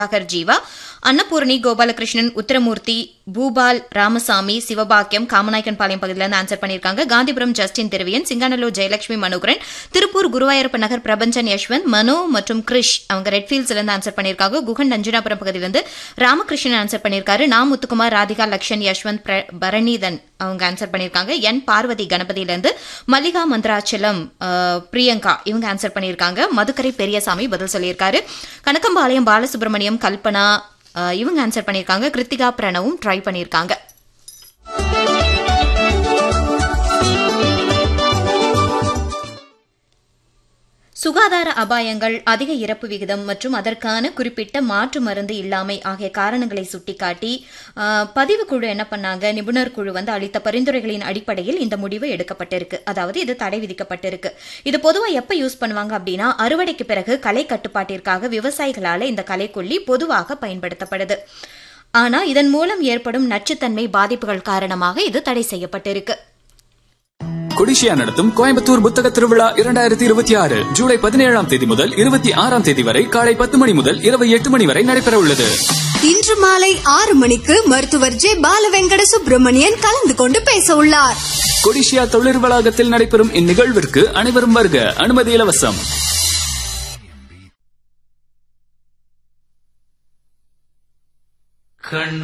சுதாகர் ஜீவா அன்னபூரணி கோபாலகிருஷ்ணன் உத்தரமூர்த்தி பூபால் ராமசாமி சிவபாக்கியம் காமநாயக்கன்பாளையம் பகுதியில இருந்து ஆன்சர் பண்ணியிருக்காங்க காந்திபுரம் ஜஸ்டின் திருவியன் சிங்கானல்லூர் ஜெயலட்சுமி மனோகரன் திருப்பூர் குருவாயூரப்ப நகர் பிரபஞ்சன் யஷ்வந்த் மனோ மற்றும் கிரிஷ் அவங்க ரெட்ஃபீல்ட்ஸ்ல இருந்து ஆன்சர் பண்ணியிருக்காங்க குகன் நஞ்சுனாபுரம் பகுதியிலிருந்து ராமகிருஷ்ணன் ஆன்சர் பண்ணியிருக்காரு நா முத்துக்குமார் ராதிகா லக்ஷன் யஷ்வந்த் பிர- பரணிதன் அவங்க ஆன்சர் பண்ணியிருக்காங்க என் பார்வதி கணபதியிலிருந்து மல்லிகா மந்திராச்சலம் அஹ், பிரியங்கா இவங்க ஆன்சர் பண்ணியிருக்காங்க மதுக்கரை பெரியசாமி பதில் சொல்லியிருக்காரு கணக்கம்பாளையம் பாலசுப்ரமணியம் கல்பனா அஹ், இவங்க ஆன்சர் பண்ணியிருக்காங்க கிருத்திகா பிரணவும் ட்ரை பண்ணியிருக்காங்க சுகாதார அபாயங்கள் அதிக இறப்பு விகிதம் மற்றும் அதற்கான குறிப்பிட்ட மாற்று மருந்து இல்லாமை ஆகிய காரணங்களை சுட்டிக்காட்டி ஆ, பதிவு குழு என்ன பண்ணாங்க நிபுணர் குழு வந்து அளித்த பரிந்துரைகளின் அடிப்படையில் இந்த முடிவு எடுக்கப்பட்டிருக்கு அதாவது இது தடை விதிக்கப்பட்டிருக்கு இது பொதுவா எப்ப யூஸ் பண்ணுவாங்க அப்படின்னா அறுவடைக்கு பிறகு களை கட்டுப்பாட்டிற்காக விவசாயிகளால இந்த களைக்கொல்லி பொதுவாக பயன்படுத்தப்படுது ஆனா இதன் மூலம் ஏற்படும் நச்சுத்தன்மை பாதிப்புகள் காரணமாக இது தடை செய்யப்பட்டிருக்கு கொடிஷியா நடத்தும் கோயம்புத்தூர் புத்தக திருவிழா இரண்டாயிரத்தி இருபத்தி ஆறு ஜூலை பதினேழாம் தேதி முதல் இருபத்தி ஆறாம் தேதி வரை காலை பத்து மணி முதல் இரவு எட்டு மணி வரை நடைபெற உள்ளது இன்று மாலை ஆறு மணிக்கு மருத்துவர் ஜே பாலவெங்கட சுப்பிரமணியன் கலந்து கொண்டு பேச உள்ளார் கொடிஷியா தொழில் வளாகத்தில் நடைபெறும் இந்நிகழ்விற்கு அனைவரும் வருக அனுமதி இலவசம் கண்